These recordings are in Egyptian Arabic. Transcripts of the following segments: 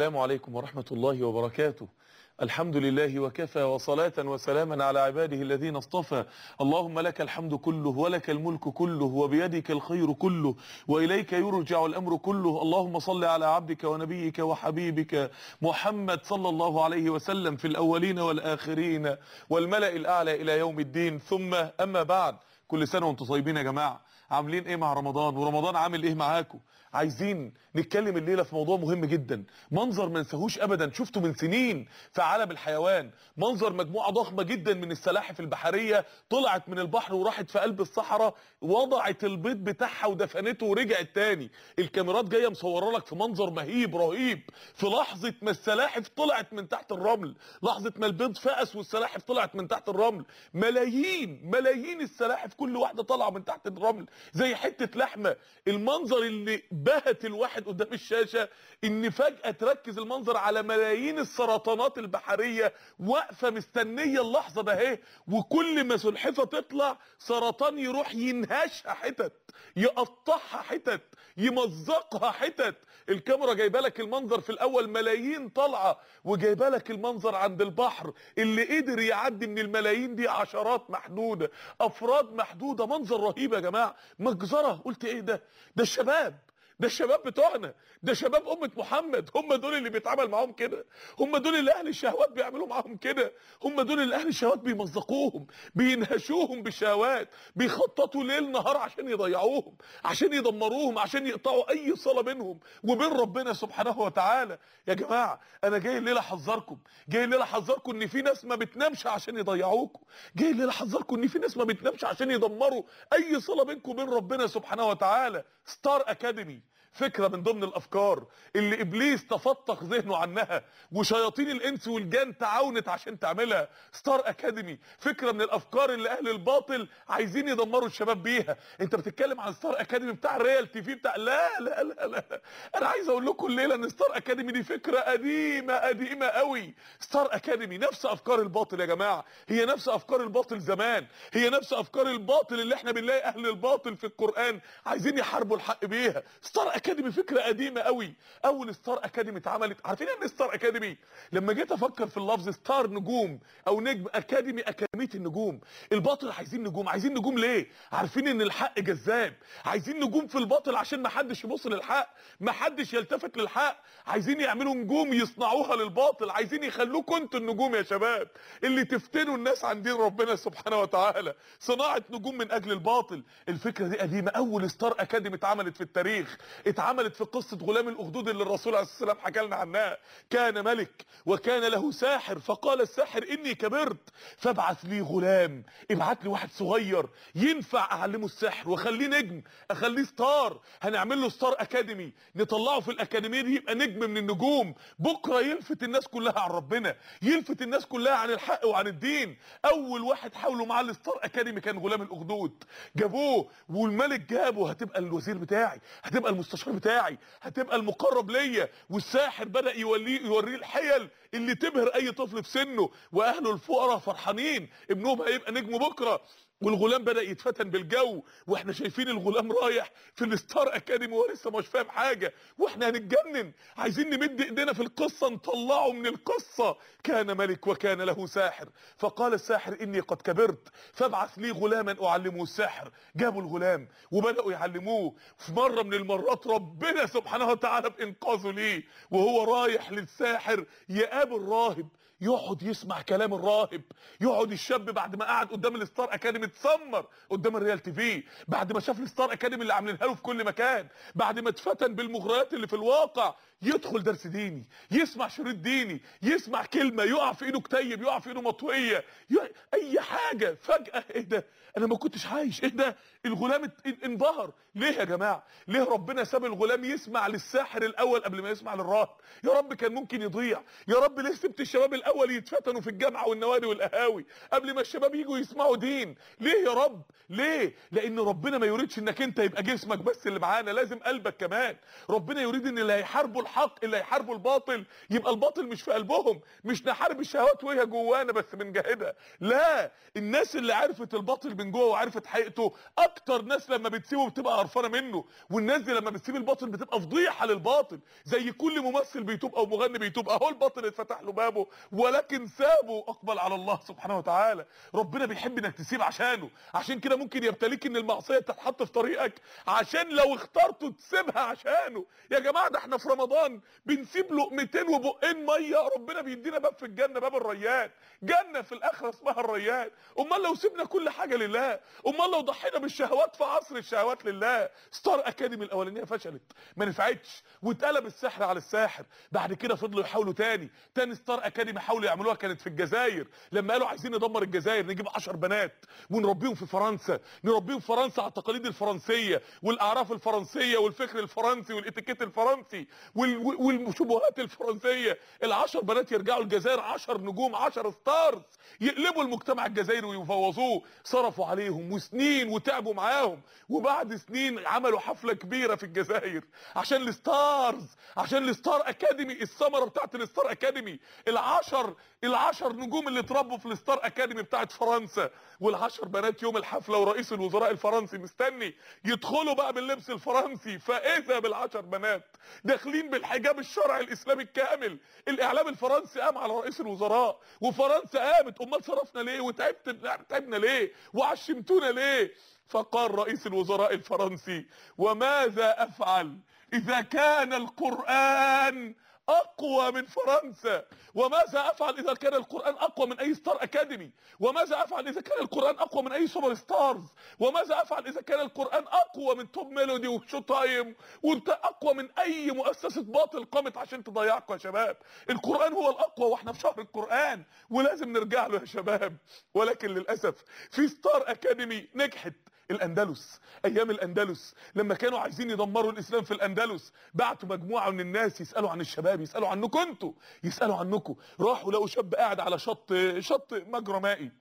السلام عليكم ورحمة الله وبركاته الحمد لله وكفى وصلاة وسلاما على عباده الذين اصطفى اللهم لك الحمد كله ولك الملك كله وبيدك الخير كله وإليك يرجع الأمر كله اللهم صل على عبدك ونبيك وحبيبك محمد صلى الله عليه وسلم في الأولين والآخرين والملأ الأعلى إلى يوم الدين ثم أما بعد كل سنة وانتم طيبين يا جماعة عاملين ايه مع رمضان ورمضان عامل ايه معاكم عايزين نتكلم الليله في موضوع مهم جدا منظر ما نساهوش ابدا شفته من سنين في عالم الحيوان منظر مجموعه ضخمه جدا من السلاحف البحريه طلعت من البحر وراحت في قلب الصحراء وضعت البيض بتاعها ودفنته ورجعت تاني الكاميرات جايه مصوره لك في منظر مهيب رهيب في لحظه ما السلاحف طلعت من تحت الرمل لحظه ما البيض فقس والسلاحف طلعت من تحت الرمل ملايين ملايين السلاحف كل واحده طالعه من تحت الرمل زي حته لحمه المنظر اللي بهت الواحد قدام الشاشه ان فجاه تركز المنظر على ملايين السرطانات البحريه واقفه مستنيه اللحظه ده اهي وكل ما سلحفه تطلع سرطان يروح ينهشها حتت يقطعها حتت يمزقها حتت الكاميرا جايبه لك المنظر في الاول ملايين طالعه وجايبه لك المنظر عند البحر اللي قدر يعدي من الملايين دي عشرات محدوده افراد محدوده منظر رهيب يا جماعه مجزره قلت ايه ده ده الشباب ده الشباب بتوعنا ده شباب أمة محمد هم دول اللي بيتعامل معاهم كده هم دول اللي أهل الشهوات بيعملوا معاهم كده هم دول اللي أهل الشهوات بيمزقوهم بينهشوهم بالشهوات بيخططوا ليل نهار عشان يضيعوهم عشان يدمروهم عشان يقطعوا أي صلة بينهم وبين ربنا سبحانه وتعالى يا جماعة أنا جاي الليلة أحذركم جاي الليلة أحذركم إن في ناس ما بتنامش عشان يضيعوكم جاي الليلة أحذركم إن في ناس ما بتنامش عشان يدمروا أي صلة بينكم وبين ربنا سبحانه وتعالى ستار أكاديمي فكرة من ضمن الافكار اللي ابليس تفتق ذهنه عنها وشياطين الانس والجان تعاونت عشان تعملها ستار اكاديمي فكرة من الافكار اللي اهل الباطل عايزين يدمروا الشباب بيها انت بتتكلم عن ستار اكاديمي بتاع الريال تي في بتاع لا لا لا لا انا عايز اقول لكم الليله ان ستار اكاديمي دي فكرة قديمة قديمة قوي ستار اكاديمي نفس افكار الباطل يا جماعة هي نفس افكار الباطل زمان هي نفس افكار الباطل اللي احنا بنلاقي اهل الباطل في القرآن عايزين يحاربوا الحق بيها ستار اكاديمي فكره قديمه قوي اول ستار اكاديمي اتعملت عارفين يعني ستار اكاديمي لما جيت افكر في اللفظ ستار نجوم او نجم اكاديمي اكاديميه النجوم الباطل عايزين نجوم عايزين نجوم ليه عارفين ان الحق جذاب عايزين نجوم في الباطل عشان ما حدش يبص للحق ما حدش يلتفت للحق عايزين يعملوا نجوم يصنعوها للباطل عايزين يخلوكم انتوا النجوم يا شباب اللي تفتنوا الناس عن دين ربنا سبحانه وتعالى صناعه نجوم من اجل الباطل الفكره دي قديمه اول ستار اكاديمي اتعملت في التاريخ اتعملت في قصة غلام الأخدود اللي الرسول عليه الصلاة والسلام حكى لنا عنها كان ملك وكان له ساحر فقال الساحر إني كبرت فابعث لي غلام ابعت لي واحد صغير ينفع أعلمه السحر واخليه نجم أخليه ستار هنعمل له ستار أكاديمي نطلعه في الأكاديمية دي يبقى نجم من النجوم بكرة يلفت الناس كلها عن ربنا يلفت الناس كلها عن الحق وعن الدين أول واحد حاولوا معاه الستار أكاديمي كان غلام الأخدود جابوه والملك جابه هتبقى الوزير بتاعي هتبقى المستشار بتاعي هتبقى المقرب ليا والساحر بدا يوليه يوريه الحيل اللي تبهر اي طفل في سنه واهله الفقراء فرحانين ابنهم هيبقى نجم بكره والغلام بدا يتفتن بالجو واحنا شايفين الغلام رايح في الستار اكاديمي وهو لسه مش فاهم حاجه واحنا هنتجنن عايزين نمد ايدينا في القصه نطلعه من القصه كان ملك وكان له ساحر فقال الساحر اني قد كبرت فابعث لي غلاما اعلمه السحر جابوا الغلام وبداوا يعلموه في مره من المرات ربنا سبحانه وتعالى بانقاذه ليه وهو رايح للساحر يقابل راهب يقعد يسمع كلام الراهب يقعد الشاب بعد ما قعد قدام الستار اكاديمي اتسمر قدام الريال تي في بعد ما شاف الستار اكاديمي اللي عاملينها له في كل مكان بعد ما اتفتن بالمغريات اللي في الواقع يدخل درس ديني يسمع شريط ديني يسمع كلمه يقع في ايده كتيب يقع في ايده مطويه ي... اي حاجه فجاه ايه ده انا ما كنتش عايش ايه ده الغلام ات- انبهر ليه يا جماعه ليه ربنا ساب الغلام يسمع للساحر الاول قبل ما يسمع للراهب يا رب كان ممكن يضيع يا رب ليه سبت الشباب الاول الاول يتفتنوا في الجامعه والنوادي والقهاوي قبل ما الشباب يجوا يسمعوا دين ليه يا رب ليه لان ربنا ما يريدش انك انت يبقى جسمك بس اللي معانا لازم قلبك كمان ربنا يريد ان اللي هيحاربوا الحق اللي هيحاربوا الباطل يبقى الباطل مش في قلبهم مش نحارب الشهوات وهي جوانا بس بنجاهدها لا الناس اللي عرفت الباطل من جوه وعرفت حقيقته اكتر ناس لما بتسيبه بتبقى قرفانه منه والناس دي لما بتسيب الباطل بتبقى فضيحه للباطل زي كل ممثل بيتوب او مغني بيتوب اهو الباطل اتفتح له بابه ولكن سابه اقبل على الله سبحانه وتعالى ربنا بيحب انك تسيب عشانه عشان كده ممكن يبتليك ان المعصيه تتحط في طريقك عشان لو اخترته تسيبها عشانه يا جماعه ده احنا في رمضان بنسيب لقمتين وبقين ميه ربنا بيدينا باب في الجنه باب الريان جنه في الاخره اسمها الريان امال لو سيبنا كل حاجه لله امال لو ضحينا بالشهوات في عصر الشهوات لله ستار اكاديمي الاولانيه فشلت ما نفعتش واتقلب السحر على الساحر بعد كده فضلوا يحاولوا تاني تاني ستار اكاديمي حاولوا يعملوها كانت في الجزائر لما قالوا عايزين ندمر الجزائر نجيب 10 بنات ونربيهم في فرنسا نربيهم في فرنسا على التقاليد الفرنسيه والاعراف الفرنسيه والفكر الفرنسي والاتيكيت الفرنسي وال- والشبهات الفرنسيه العشر بنات يرجعوا الجزائر 10 نجوم 10 ستارز يقلبوا المجتمع الجزائري ويفوضوه صرفوا عليهم وسنين وتعبوا معاهم وبعد سنين عملوا حفله كبيره في الجزائر عشان الستارز عشان الستار اكاديمي الثمره بتاعت الستار اكاديمي العشر العشر نجوم اللي اتربوا في الستار اكاديمي بتاعت فرنسا والعشر بنات يوم الحفله ورئيس الوزراء الفرنسي مستني يدخلوا بقى باللبس الفرنسي فاذا بالعشر بنات داخلين بالحجاب الشرعي الاسلامي الكامل الاعلام الفرنسي قام على رئيس الوزراء وفرنسا قامت امال صرفنا ليه وتعبت تعبنا ليه وعشمتونا ليه فقال رئيس الوزراء الفرنسي وماذا افعل اذا كان القران اقوى من فرنسا وماذا افعل اذا كان القران اقوى من اي ستار اكاديمي وماذا افعل اذا كان القران اقوى من اي سوبر ستارز وماذا افعل اذا كان القران اقوى من توب ميلودي وشو تايم وانت اقوى من اي مؤسسه باطل قامت عشان تضيعكم يا شباب القران هو الاقوى واحنا في شهر القران ولازم نرجع له يا شباب ولكن للاسف في ستار اكاديمي نجحت الاندلس ايام الاندلس لما كانوا عايزين يدمروا الاسلام في الاندلس بعتوا مجموعه من الناس يسالوا عن الشباب يسالوا عنكم انتوا يسالوا عنكم راحوا لقوا شاب قاعد على شط شط مجرى مائي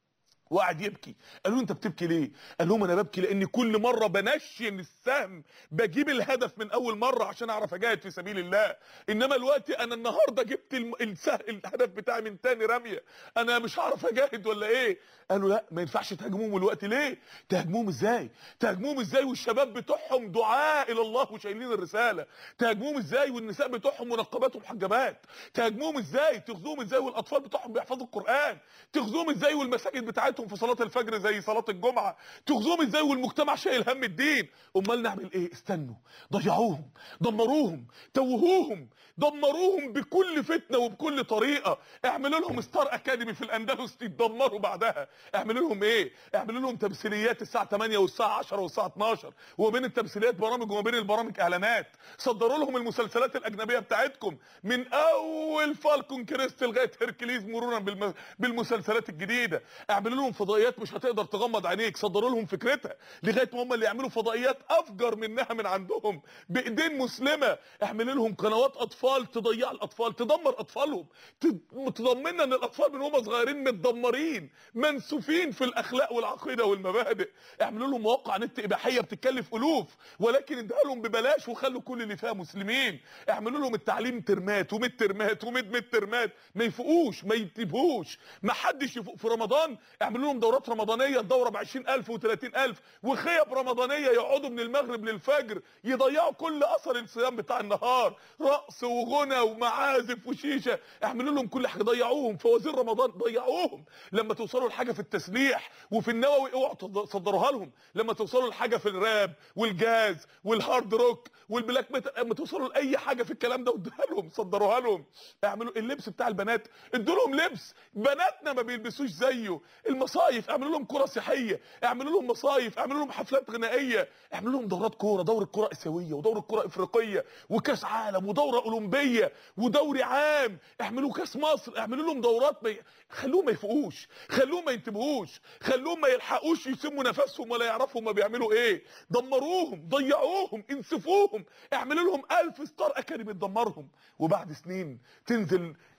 وقعد يبكي قالوا له انت بتبكي ليه قال لهم انا ببكي لان كل مره بنشن السهم بجيب الهدف من اول مره عشان اعرف اجاهد في سبيل الله انما الوقت انا النهارده جبت الم... السه... الهدف بتاعي من تاني رميه انا مش هعرف اجاهد ولا ايه قالوا لا ما ينفعش تهاجموهم الوقت ليه تهاجموهم ازاي تهاجموهم ازاي والشباب بتوعهم دعاء الى الله وشايلين الرساله تهاجموهم ازاي والنساء بتوعهم منقبات ومحجبات تهاجموهم ازاي تغزوهم ازاي والاطفال بتوعهم بيحفظوا القران تغزوهم ازاي والمساجد بتاعتهم في صلاه الفجر زي صلاه الجمعه تغزوهم ازاي والمجتمع شايل هم الدين امال نعمل ايه استنوا ضيعوهم دمروهم توهوهم دمروهم بكل فتنه وبكل طريقه اعملوا لهم ستار اكاديمي في الاندلس يتدمروا بعدها اعملوا لهم ايه اعملوا لهم تمثيليات الساعه 8 والساعه 10 والساعه 12 وما بين التمثيليات برامج وما بين البرامج اعلانات صدروا لهم المسلسلات الاجنبيه بتاعتكم من اول فالكون كريست لغايه هيركليز مرورا بالم... بالمسلسلات الجديده اعملوا لهم فضائيات مش هتقدر تغمض عينيك صدروا لهم فكرتها لغايه ما هم اللي يعملوا فضائيات افجر منها من عندهم بايدين مسلمه اعملوا لهم قنوات اطفال تضيع الاطفال تدمر اطفالهم تد- تضمننا ان الاطفال من هم صغيرين متدمرين منسوفين في الاخلاق والعقيده والمبادئ اعملوا لهم مواقع نت اباحيه بتتكلف الوف ولكن اديها لهم ببلاش وخلوا كل اللي فيها مسلمين اعملوا لهم التعليم ترمات وميد ترمات وميد ميد ترمات ما يفوقوش ما ينتبهوش ما حدش يفوق في رمضان اعملوا لهم دورات رمضانيه الدوره ب 20000 و30000 وخيب رمضانيه يقعدوا من المغرب للفجر يضيعوا كل اثر الصيام بتاع النهار رقص وغنى ومعازف وشيشه اعملوا لهم كل حاجه ضيعوهم فوازير رمضان ضيعوهم لما توصلوا لحاجه في التسليح وفي النووي اوعوا تصدروها لهم لما توصلوا لحاجه في الراب والجاز والهارد روك والبلاك ميتال لما توصلوا لاي حاجه في الكلام ده ادوها لهم صدروها لهم اعملوا اللبس بتاع البنات ادوا لهم لبس بناتنا ما بيلبسوش زيه المصايف اعملوا لهم كره سياحيه اعملوا لهم مصايف اعملوا لهم حفلات غنائيه اعملوا لهم دورات كوره دوره كره اسيويه ودوره كره افريقيه وكاس عالم ودوره اولمبيه ودوري عام اعملوا كاس مصر اعملوا لهم دورات ما خلوهم ما يفوقوش خلوهم ما ينتبهوش خلوهم ما يلحقوش يسموا نفسهم ولا يعرفوا هما بيعملوا ايه دمروهم ضيعوهم انسفوهم اعملوا لهم ألف ستار اكاديمي تدمرهم وبعد سنين تنزل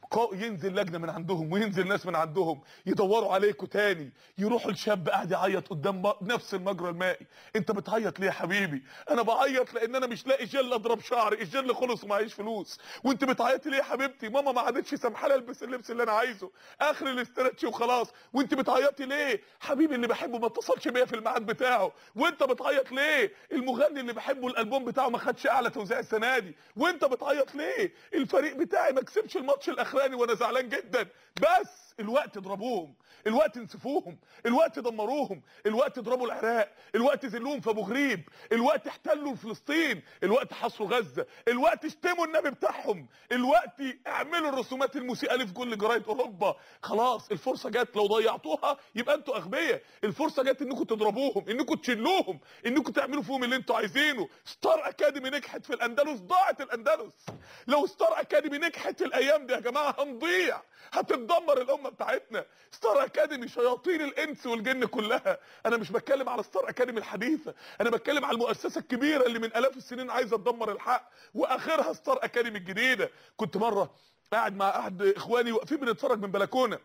قا- ينزل لجنه من عندهم وينزل ناس من عندهم يدوروا عليكم تاني يروحوا الشاب قاعد يعيط قدام م- نفس المجرى المائي انت بتعيط ليه يا حبيبي انا بعيط لان انا مش لاقي جل اضرب شعري الجل خلص ومعيش فلوس وانت بتعيطي ليه يا حبيبتي ماما ما عادتش سامحه البس اللبس اللي انا عايزه اخر الاسترتش وخلاص وانت بتعيطي ليه حبيبي اللي بحبه ما اتصلش بيا في الميعاد بتاعه وانت بتعيط ليه المغني اللي بحبه الالبوم بتاعه ما خدش اعلى توزيع السنه دي وانت بتعيط ليه الفريق بتاعي ما كسبش الماتش الاخراني وانا زعلان جدا بس الوقت اضربوهم الوقت انسفوهم الوقت دمروهم الوقت اضربوا العراق الوقت ذلوهم في ابو غريب الوقت احتلوا فلسطين الوقت حصروا غزه الوقت اشتموا النبي بتاعهم الوقت اعملوا الرسومات المسيئه اللي في كل جرايد اوروبا خلاص الفرصه جت لو ضيعتوها يبقى انتوا اغبياء الفرصه جت انكم تضربوهم انكم تشلوهم انكم تعملوا فيهم اللي انتوا عايزينه ستار اكاديمي نجحت في الاندلس ضاعت الاندلس لو ستار اكاديمي نجحت الايام دي يا جماعه هنضيع هتتدمر الامه بتاعتنا ستار اكاديمي شياطين الانس والجن كلها انا مش بتكلم على ستار اكاديمي الحديثه انا بتكلم على المؤسسه الكبيره اللي من الاف السنين عايزه تدمر الحق واخرها ستار اكاديمي الجديده كنت مره قاعد مع احد اخواني واقفين بنتفرج من بلكونه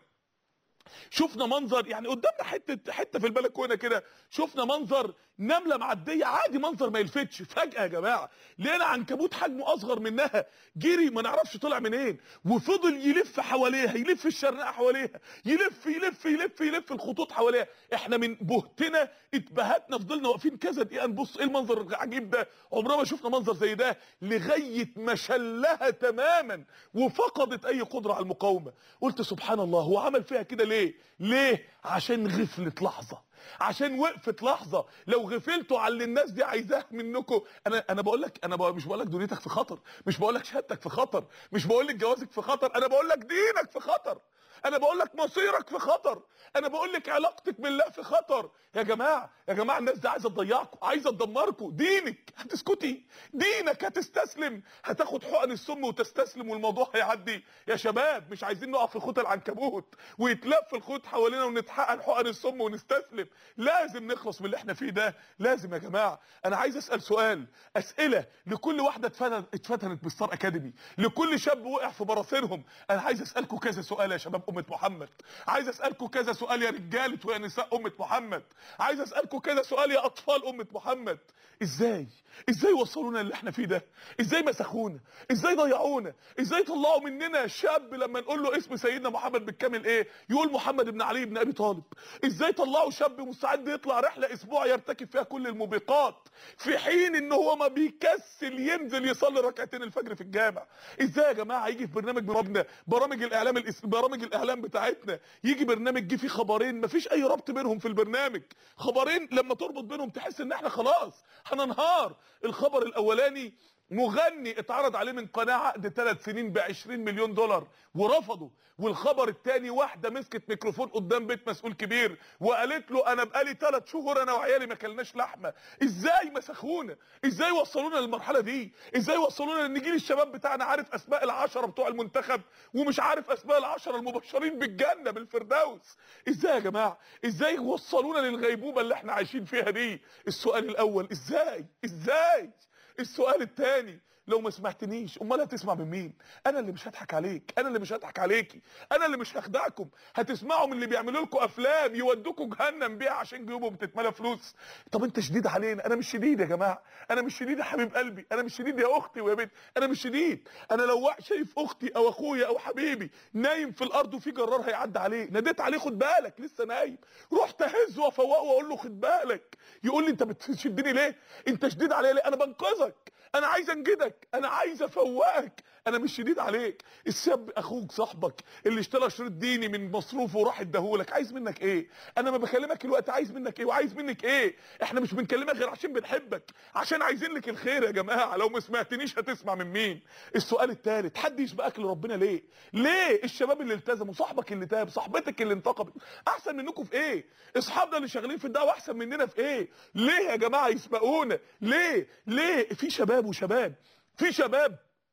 شفنا منظر يعني قدامنا حته حته في البلكونه كده شفنا منظر نمله معديه عادي منظر ما يلفتش فجاه يا جماعه لقينا عنكبوت حجمه اصغر منها جري ما نعرفش طلع منين وفضل يلف حواليها يلف الشرنقه حواليها يلف يلف يلف يلف الخطوط حواليها احنا من بهتنا اتبهتنا فضلنا واقفين كذا دقيقه نبص ايه المنظر العجيب ده عمرنا ما شفنا منظر زي ده لغايه ما شلها تماما وفقدت اي قدره على المقاومه قلت سبحان الله هو عمل فيها كده ليه ليه عشان غفلت لحظه عشان وقفت لحظه لو غفلتوا على اللي الناس دي عايزاه منكم انا انا بقول لك انا بقول مش بقول لك دنيتك في خطر مش بقول لك شهادتك في خطر مش بقول لك جوازك في خطر انا بقول لك دينك في خطر انا بقول لك مصيرك في خطر انا بقول لك علاقتك بالله في خطر يا جماعه يا جماعه الناس دي عايزه تضيعكم عايزه تدمركم دينك هتسكتي دينك هتستسلم هتاخد حقن السم وتستسلم والموضوع هيعدي يا شباب مش عايزين نقع في خوت العنكبوت ويتلف الخوت حوالينا ونتحقن حقن السم ونستسلم لازم نخلص من اللي احنا فيه ده لازم يا جماعه انا عايز اسال سؤال اسئله لكل واحده اتفتنت اتفتنت بالستار اكاديمي لكل شاب وقع في براثنهم انا عايز اسالكم كذا سؤال يا شباب امه محمد عايز اسالكم كذا سؤال يا رجاله ويا نساء امه محمد عايز اسالكم كذا سؤال يا اطفال امه محمد ازاي ازاي وصلونا اللي احنا فيه ده ازاي مسخونا ازاي ضيعونا ازاي طلعوا مننا شاب لما نقول له اسم سيدنا محمد بالكامل ايه يقول محمد بن علي بن ابي طالب ازاي طلعوا شاب مستعد يطلع رحله اسبوع يرتكب فيها كل الموبقات في حين ان هو ما بيكسل ينزل يصلي ركعتين الفجر في الجامع ازاي يا جماعه يجي في برنامج برامجنا برامج الاعلام الإس... برامج الاعلام بتاعتنا يجي برنامج جه فيه خبرين مفيش اي ربط بينهم في البرنامج خبرين لما تربط بينهم تحس ان احنا خلاص هننهار الخبر الاولاني مغني اتعرض عليه من قناه عقد ثلاث سنين ب 20 مليون دولار ورفضه والخبر الثاني واحده مسكت ميكروفون قدام بيت مسؤول كبير وقالت له انا بقالي ثلاث شهور انا وعيالي ما كلناش لحمه ازاي مسخونا ازاي وصلونا للمرحله دي ازاي وصلونا ان جيل الشباب بتاعنا عارف اسماء العشره بتوع المنتخب ومش عارف اسماء العشره المبشرين بالجنه بالفردوس ازاي يا جماعه ازاي وصلونا للغيبوبه اللي احنا عايشين فيها دي السؤال الاول ازاي ازاي السؤال الثاني لو ما سمعتنيش امال هتسمع من مين انا اللي مش هضحك عليك انا اللي مش هضحك عليكي انا اللي مش هخدعكم هتسمعوا من اللي بيعملوا لكم افلام يودوكوا جهنم بيها عشان جيوبهم بتتملى فلوس طب انت شديد علينا انا مش شديد يا جماعه انا مش شديد يا حبيب قلبي انا مش شديد يا اختي ويا بنت انا مش شديد انا لو واحد شايف اختي او اخويا او حبيبي نايم في الارض وفي جرار هيعدي عليه ناديت عليه خد بالك لسه نايم رحت اهزه وافوقه واقول له خد بالك يقول لي انت بتشدني ليه انت شديد عليا ليه انا بنقذك انا عايز انجدك انا عايز افوقك انا مش شديد عليك الشاب اخوك صاحبك اللي اشترى شريط ديني من مصروفه وراح اداهولك عايز منك ايه انا ما بكلمك الوقت عايز منك ايه وعايز منك ايه احنا مش بنكلمك غير عشان بنحبك عشان عايزين لك الخير يا جماعه لو ما سمعتنيش هتسمع من مين السؤال الثالث حد يسبقك لربنا ليه ليه الشباب اللي التزموا صاحبك اللي تاب صاحبتك اللي انتقبت احسن منكم في ايه اصحابنا اللي شغالين في الدعوه احسن مننا في ايه ليه يا جماعه يسبقونا ليه ليه في شباب وشباب في شباب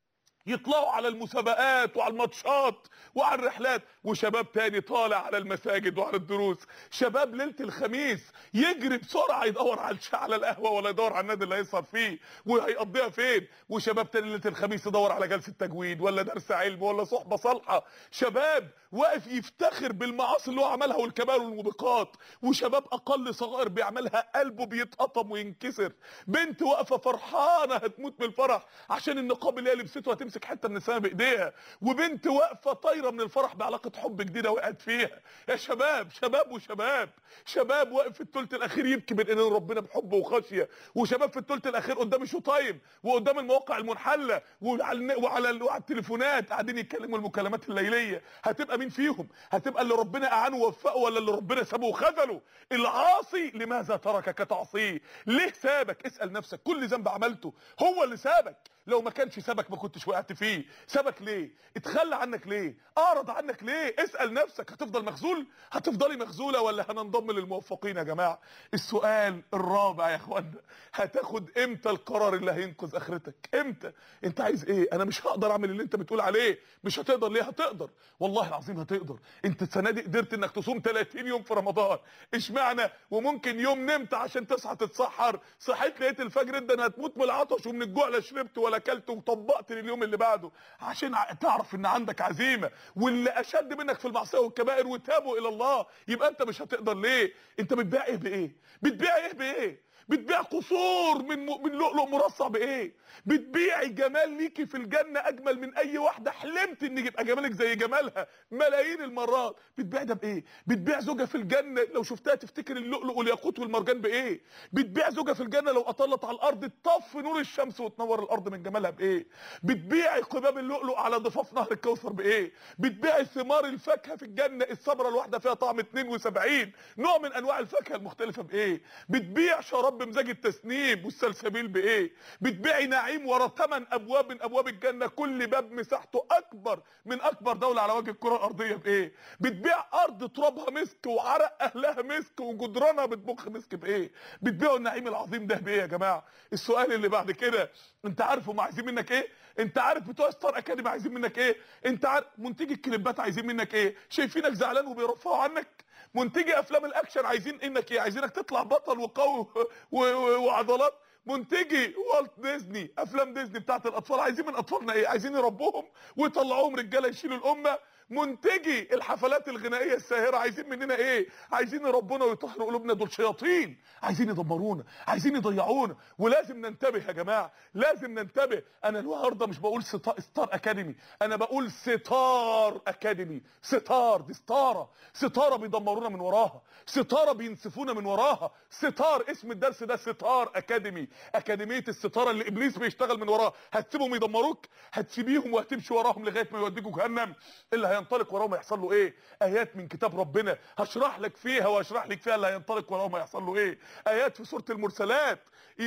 يطلعوا على المسابقات وعلى الماتشات وعلى الرحلات وشباب تاني طالع على المساجد وعلى الدروس شباب ليله الخميس يجري بسرعه يدور على الش- على القهوه ولا يدور على النادي اللي هيسهر فيه وهيقضيها فين وشباب تاني ليله الخميس يدور على جلسه تجويد ولا درس علم ولا صحبه صالحه شباب واقف يفتخر بالمعاصي اللي هو عملها والكبائر والموبقات وشباب اقل صغائر بيعملها قلبه بيتقطم وينكسر بنت واقفه فرحانه هتموت من الفرح عشان النقاب اللي هي لبسته هتمسك حته من السماء بايديها وبنت واقفه طايره من الفرح بعلاقه حب جديده وقعت فيها يا شباب شباب وشباب شباب واقف في الثلث الاخير يبكي من ايدين ربنا بحب وخشيه وشباب في الثلث الاخير قدام الشو تايم وقدام المواقع المنحله وعلى الن- وعلى ال- وعلى التليفونات قاعدين يتكلموا المكالمات الليليه هتبقى مين فيهم هتبقى اللي ربنا اعانه ووفقه ولا اللي ربنا سابه وخذله العاصي لماذا تركك تعصيه ليه سابك اسال نفسك كل ذنب عملته هو اللي سابك لو ما كانش سابك ما كنتش وقعت فيه سابك ليه اتخلى عنك ليه اعرض عنك ليه اسال نفسك هتفضل مخذول هتفضلي مخذوله ولا هننضم للموفقين يا جماعه السؤال الرابع يا اخوانا هتاخد امتى القرار اللي هينقذ اخرتك امتى انت عايز ايه انا مش هقدر اعمل اللي انت بتقول عليه مش هتقدر ليه هتقدر والله العظيم هتقدر انت السنه دي قدرت انك تصوم 30 يوم في رمضان اشمعنى وممكن يوم نمت عشان تصحى تتسحر صحيت لقيت الفجر ده انا هتموت من العطش ومن الجوع لا شربت ولا اكلت وطبقت لليوم اللي بعده عشان ع- تعرف ان عندك عزيمه واللي اشد منك في المعصيه والكبائر وتابوا الى الله يبقى انت مش هتقدر ليه انت بتبيع ايه بايه بتبيع ايه بايه بتبيع قصور من م... من لؤلؤ مرصع بايه بتبيعي جمال ليكي في الجنه اجمل من اي واحده حلمت ان يبقى جمالك زي جمالها ملايين المرات بتبيع ده بايه بتبيع زوجه في الجنه لو شفتها تفتكر اللؤلؤ والياقوت والمرجان بايه بتبيع زوجه في الجنه لو اطلت على الارض تطفي نور الشمس وتنور الارض من جمالها بايه بتبيعي قباب اللؤلؤ على ضفاف نهر الكوثر بايه بتبيعي ثمار الفاكهه في الجنه الصبره الواحده فيها طعم 72 نوع من انواع الفاكهه المختلفه بايه بتبيع شراب بمزاج التسنيم والسلسبيل بايه بتبيعي نعيم ورا ثمان ابواب من ابواب الجنه كل باب مساحته اكبر من اكبر دوله على وجه الكره الارضيه بايه بتبيع ارض ترابها مسك وعرق اهلها مسك وجدرانها بتبخ مسك بايه بتبيعوا النعيم العظيم ده بايه يا جماعه السؤال اللي بعد كده انت عارف هم عايزين منك ايه انت عارف بتوع ستار اكاديمي عايزين منك ايه انت عارف منتجي الكليبات عايزين منك ايه شايفينك زعلان وبيرفعوا عنك منتجي افلام الاكشن عايزين انك ايه عايزينك تطلع بطل وقوي و- و- وعضلات منتجي والت ديزني افلام ديزني بتاعت الاطفال عايزين من اطفالنا ايه عايزين يربوهم ويطلعوهم رجاله يشيلوا الامه منتجي الحفلات الغنائيه الساهره عايزين مننا ايه عايزين يربونا ويطهروا قلوبنا دول شياطين عايزين يدمرونا عايزين يضيعونا ولازم ننتبه يا جماعه لازم ننتبه انا النهارده مش بقول ستا- ستار اكاديمي انا بقول ستار اكاديمي ستار دي ستاره ستاره بيدمرونا من وراها ستاره بينسفونا من وراها ستار اسم الدرس ده ستار اكاديمي اكاديميه الستاره اللي ابليس بيشتغل من وراها هتسيبهم يدمروك هتسيبيهم وهتمشي وراهم لغايه ما يوديكوا جهنم اللي هينطلق وراهم هيحصل له ايه ايات من كتاب ربنا هشرح لك فيها واشرح لك فيها اللي هينطلق وراهم هيحصل له ايه ايات في سوره المرسلات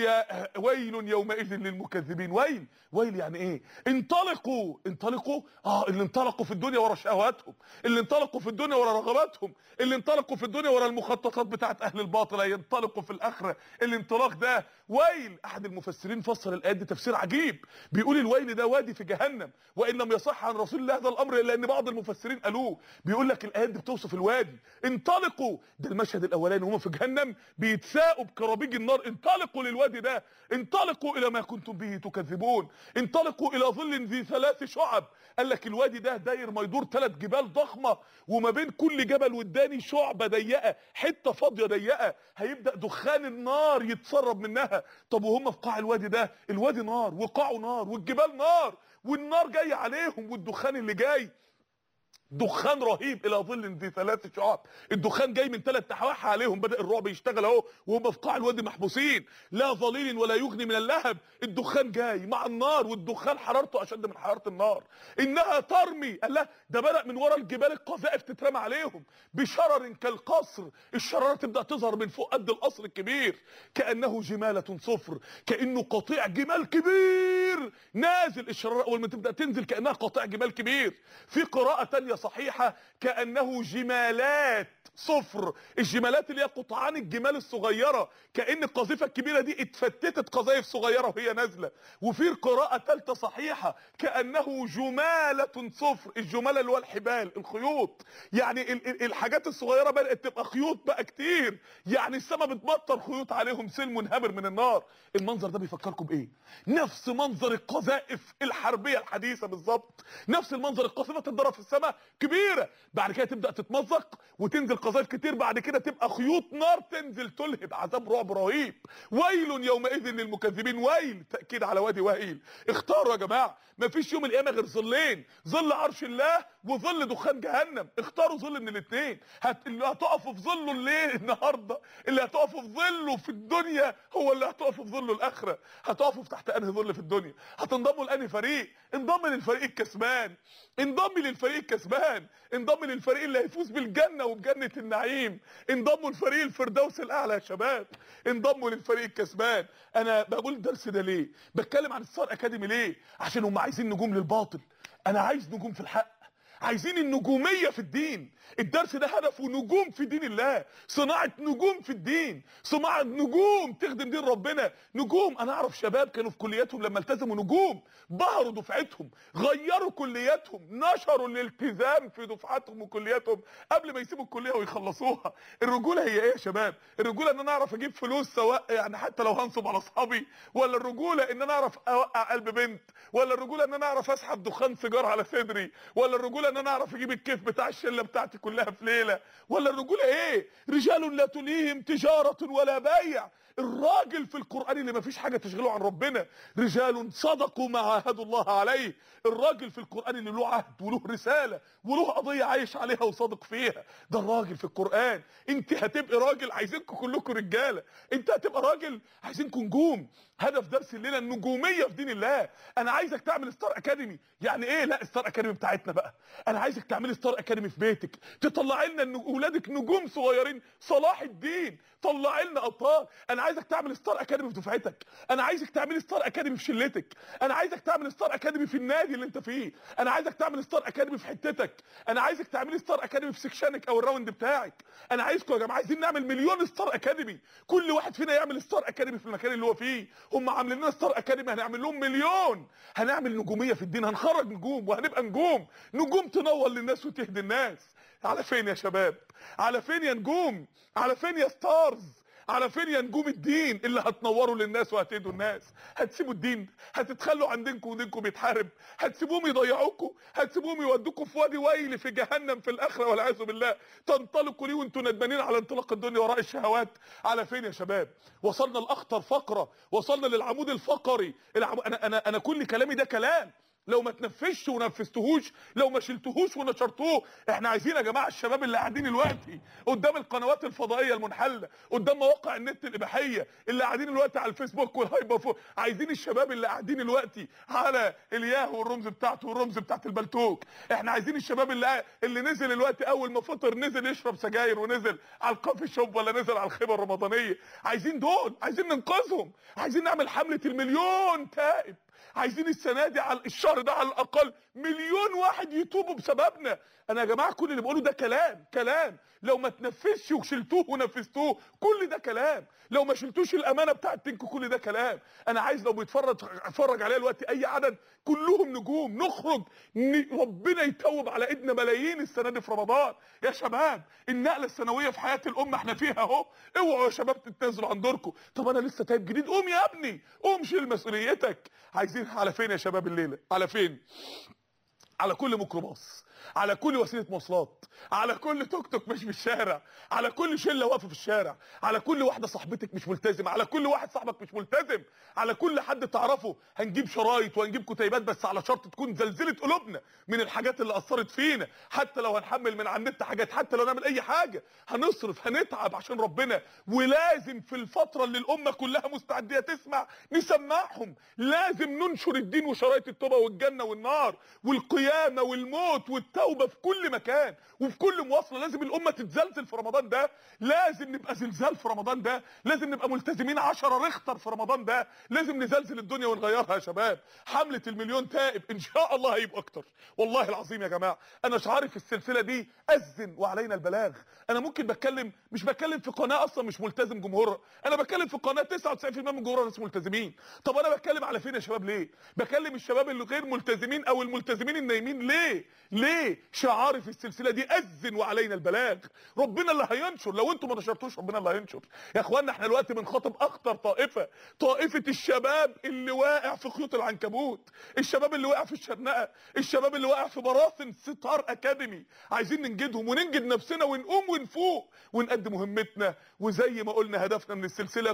يا ويل يومئذ للمكذبين ويل ويل يعني ايه انطلقوا انطلقوا اه اللي انطلقوا في الدنيا ورا شهواتهم اللي انطلقوا في الدنيا ورا رغباتهم اللي انطلقوا في الدنيا ورا المخططات بتاعت اهل الباطل هينطلقوا في الاخره الانطلاق ده ويل احد المفسرين فسر الايات دي تفسير عجيب بيقول الويل ده وادي في جهنم وان لم يصح عن رسول الله هذا الامر الا ان بعض المفسرين قالوه بيقول لك الايات دي بتوصف الوادي انطلقوا ده المشهد الاولاني وهم في جهنم بيتساقوا بكرابيج النار انطلقوا للوادي ده انطلقوا الى ما كنتم به تكذبون انطلقوا الى ظل ذي ثلاث شعب قال لك الوادي ده داير ما يدور ثلاث جبال ضخمه وما بين كل جبل والتاني شعبه ضيقه حته فاضيه ضيقه هيبدا دخان النار يتسرب منها طب وهم في قاع الوادي ده الوادي نار وقاعه نار والجبال نار والنار جايه عليهم والدخان اللي جاي دخان رهيب الى ظل ذي ثلاث شعاب الدخان جاي من ثلاث تحواح عليهم بدا الرعب يشتغل اهو وهم في قاع الوادي محبوسين لا ظليل ولا يغني من اللهب الدخان جاي مع النار والدخان حرارته اشد من حراره النار انها ترمي قال لا ده بدا من ورا الجبال القذائف تترمى عليهم بشرر كالقصر الشراره تبدا تظهر من فوق قد القصر الكبير كانه جماله صفر كانه قطيع جمال كبير نازل الشراره اول ما تبدا تنزل كانها قطيع جمال كبير في قراءه تانية صحيحة كأنه جمالات صفر الجمالات اللي هي قطعان الجمال الصغيرة كأن القذيفة الكبيرة دي اتفتتت قذايف صغيرة وهي نازلة وفي قراءة ثالثة صحيحة كأنه جمالة صفر الجمالة اللي هو الحبال الخيوط يعني ال ال الحاجات الصغيرة بدأت تبقى خيوط بقى كتير يعني السماء بتبطر خيوط عليهم سلم منهمر من النار المنظر ده بيفكركم بايه نفس منظر القذائف الحربية الحديثة بالظبط نفس المنظر القذيفة تتضرب في السماء كبيرة بعد كده تبدأ تتمزق وتنزل قذائف كتير بعد كده تبقى خيوط نار تنزل تلهب عذاب رعب رهيب ويل يومئذ للمكذبين ويل تأكيد على وادي وائل اختاروا يا جماعة مفيش يوم القيامة غير ظلين ظل عرش الله وظل دخان جهنم اختاروا ظل من الاثنين هت... اللي هتقفوا في ظله الليل النهارده اللي هتقفوا في ظله في الدنيا هو اللي هتقفوا في ظله الاخره هتقفوا في تحت انهي ظل في الدنيا هتنضموا لانهي فريق انضم للفريق الكسبان انضم للفريق الكسبان انضم للفريق اللي هيفوز بالجنه وبجنه النعيم انضموا لفريق الفردوس الاعلى يا شباب انضموا للفريق الكسبان انا بقول الدرس ده ليه بتكلم عن ستار اكاديمي ليه عشان هم عايزين نجوم للباطل انا عايز نجوم في الحق عايزين النجومية في الدين الدرس ده هدفه نجوم في دين الله صناعة نجوم في الدين صناعة نجوم تخدم دين ربنا نجوم انا اعرف شباب كانوا في كلياتهم لما التزموا نجوم بهروا دفعتهم غيروا كلياتهم نشروا الالتزام في دفعاتهم وكلياتهم قبل ما يسيبوا الكلية ويخلصوها الرجولة هي ايه يا شباب الرجولة ان انا اعرف اجيب فلوس سواء يعني حتى لو هنصب على اصحابي ولا الرجولة ان انا اعرف اوقع قلب بنت ولا الرجولة ان انا اعرف اسحب دخان سيجار على صدري ولا الرجولة ان انا اعرف اجيب الكيف بتاع الشله بتاعتي كلها في ليله ولا الرجوله ايه رجال لا تليهم تجاره ولا بيع الراجل في القران اللي ما فيش حاجه تشغله عن ربنا رجال صدقوا ما عاهدوا الله عليه الراجل في القران اللي له عهد وله رساله وله قضيه عايش عليها وصادق فيها ده الراجل في القران انت هتبقى راجل عايزينكم كلكم رجاله انت هتبقى راجل عايزينكم نجوم هدف درس الليله النجوميه في دين الله انا عايزك تعمل ستار اكاديمي يعني ايه لا ستار اكاديمي بتاعتنا بقى انا عايزك تعملي ستار اكاديمي في بيتك تطلعي لنا ان اولادك نجوم صغيرين صلاح الدين طلعي لنا ابطال انا عايزك تعمل ستار اكاديمي في دفعتك انا عايزك تعملي ستار اكاديمي في شلتك انا عايزك تعمل ستار اكاديمي في النادي اللي انت فيه انا عايزك تعمل ستار اكاديمي في حتتك انا عايزك تعملي ستار اكاديمي في سكشنك او الراوند بتاعك انا عايزكم يا جماعه عايزين نعمل مليون ستار اكاديمي كل واحد فينا يعمل ستار اكاديمي في المكان اللي هو فيه هم عاملين لنا ستار اكاديمي هنعمل لهم مليون هنعمل نجوميه في الدين هنخرج نجوم وهنبقى نجوم نجوم تنور للناس وتهدي الناس على فين يا شباب على فين يا نجوم على فين يا ستارز على فين يا نجوم الدين اللي هتنوروا للناس وهتهدوا الناس هتسيبوا الدين هتتخلوا عن دينكم ودينكم بيتحارب هتسيبوهم يضيعوكم هتسيبوهم يودوكم في وادي ويل في جهنم في الاخره والعياذ بالله تنطلقوا ليه وانتوا ندمانين على انطلاق الدنيا وراء الشهوات على فين يا شباب وصلنا لاخطر فقره وصلنا للعمود الفقري العمود انا انا انا كل كلامي ده كلام لو ما تنفذش ونفذتهوش لو ما شلتهوش ونشرتوه احنا عايزين يا جماعه الشباب اللي قاعدين دلوقتي قدام القنوات الفضائيه المنحله قدام مواقع النت الاباحيه اللي قاعدين دلوقتي على الفيسبوك والهايبر عايزين الشباب اللي قاعدين دلوقتي على الياهو والرمز بتاعته والرمز بتاعت البلتوك احنا عايزين الشباب اللي اللي نزل دلوقتي اول ما فطر نزل يشرب سجاير ونزل على الكافي شوب ولا نزل على الخيمه الرمضانيه عايزين دول عايزين ننقذهم عايزين نعمل حمله المليون تائب عايزين السنه دي على الشهر ده على الاقل مليون واحد يتوبوا بسببنا انا يا جماعه كل اللي بقوله ده كلام كلام لو ما تنفذش وشلتوه ونفذتوه كل ده كلام لو ما شلتوش الامانه بتاعت تنكو كل ده كلام انا عايز لو بيتفرج اتفرج عليا دلوقتي اي عدد كلهم نجوم نخرج ن... ربنا يتوب على ايدنا ملايين السنه دي في رمضان يا شباب النقله السنويه في حياه الامه احنا فيها اهو اوعوا يا شباب تتنازلوا عن دوركم طب انا لسه تايب جديد قوم يا ابني قوم شيل مسؤوليتك عايزين على فين يا شباب الليله على فين على كل ميكروباص على كل وسيله مواصلات على كل توك توك مش في الشارع على كل شله واقفه في الشارع على كل واحده صاحبتك مش ملتزمه على كل واحد صاحبك مش ملتزم على كل حد تعرفه هنجيب شرايط وهنجيب كتيبات بس على شرط تكون زلزله قلوبنا من الحاجات اللي اثرت فينا حتى لو هنحمل من على النت حاجات حتى لو نعمل اي حاجه هنصرف هنتعب عشان ربنا ولازم في الفتره اللي الامه كلها مستعديه تسمع نسمعهم لازم ننشر الدين وشرايط التوبه والجنه والنار والقيامه والموت والتوبه في كل مكان وفي كل مواصله لازم الامه تتزلزل في رمضان ده لازم نبقى زلزال في رمضان ده لازم نبقى ملتزمين 10 ريختر في رمضان ده لازم نزلزل الدنيا ونغيرها يا شباب حمله المليون تائب ان شاء الله هيبقوا اكتر والله العظيم يا جماعه انا شعاري في السلسله دي اذن وعلينا البلاغ انا ممكن بتكلم مش بتكلم في قناه اصلا مش ملتزم جمهورها انا بتكلم في قناه 99% من جمهورها ناس ملتزمين طب انا بتكلم على فين يا شباب ليه بكلم الشباب اللي غير ملتزمين او الملتزمين النايمين ليه ليه شعاري في السلسله دي اذن وعلينا البلاغ ربنا اللي هينشر لو انتم ما نشرتوش ربنا اللي هينشر يا اخوانا احنا دلوقتي بنخاطب اخطر طائفه طائفه الشباب اللي واقع في خيوط العنكبوت الشباب اللي واقع في الشرنقه الشباب اللي واقع في براثن ستار اكاديمي عايزين ننجدهم وننجد نفسنا ونقوم ونفوق ونقدم مهمتنا وزي ما قلنا هدفنا من السلسله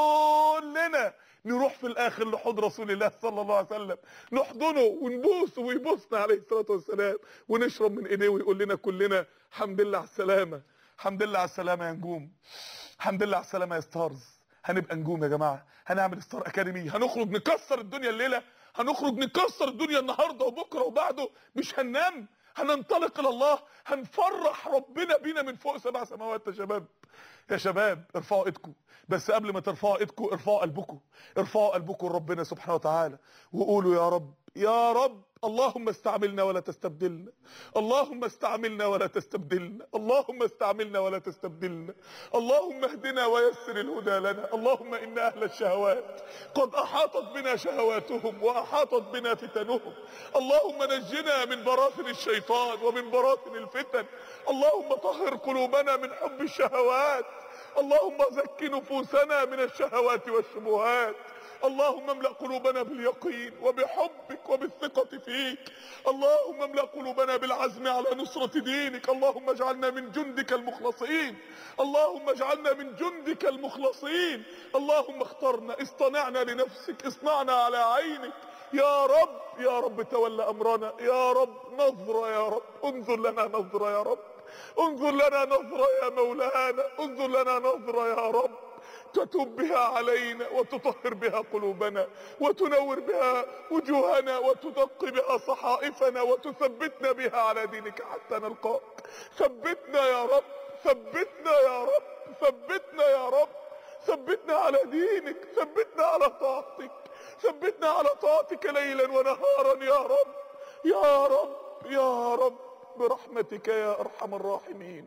كلنا نروح في الاخر لحضن رسول الله صلى الله عليه وسلم نحضنه ونبوسه ويبوسنا عليه الصلاه والسلام ونشرب من ايديه ويقول لنا كلنا الحمد لله على السلامه الحمد لله على السلامه يا نجوم الحمد لله على السلامه يا ستارز هنبقى نجوم يا جماعه هنعمل ستار اكاديمي هنخرج نكسر الدنيا الليله هنخرج نكسر الدنيا النهارده وبكره وبعده مش هننام هننطلق الى الله هنفرح ربنا بينا من فوق سبع سماوات يا شباب يا شباب ارفعوا ايدكم بس قبل ما ترفعوا ايدكم ارفعوا قلبكم ارفعوا قلبكم لربنا سبحانه وتعالى وقولوا يا رب يا رب اللهم استعملنا ولا تستبدلنا اللهم استعملنا ولا تستبدلنا اللهم استعملنا ولا تستبدلنا اللهم اهدنا ويسر الهدى لنا اللهم ان اهل الشهوات قد احاطت بنا شهواتهم واحاطت بنا فتنهم اللهم نجنا من براثن الشيطان ومن براثن الفتن اللهم طهر قلوبنا من حب الشهوات اللهم زك نفوسنا من الشهوات والشبهات اللهم املأ قلوبنا باليقين وبحبك وبالثقة فيك اللهم املأ قلوبنا بالعزم على نصرة دينك اللهم اجعلنا من جندك المخلصين اللهم اجعلنا من جندك المخلصين اللهم اخترنا اصطنعنا لنفسك اصنعنا على عينك يا رب يا رب تولى امرنا يا رب نظرة يا رب انظر لنا نظرة يا رب انظر لنا نظرة يا مولانا انظر لنا نظرة يا رب تتوب بها علينا وتطهر بها قلوبنا وتنور بها وجوهنا وتدق بها صحائفنا وتثبتنا بها على دينك حتى نلقاك ثبتنا يا رب ثبتنا يا رب ثبتنا يا رب ثبتنا على دينك ثبتنا على طاعتك ثبتنا على طاعتك ليلا ونهارا يا رب يا رب يا رب برحمتك يا ارحم الراحمين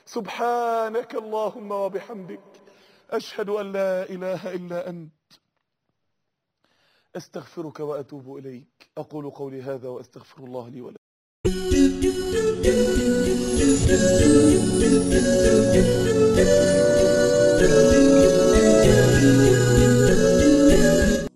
سبحانك اللهم وبحمدك أشهد أن لا إله إلا أنت أستغفرك وأتوب إليك أقول قولي هذا وأستغفر الله لي ولكم Thank you.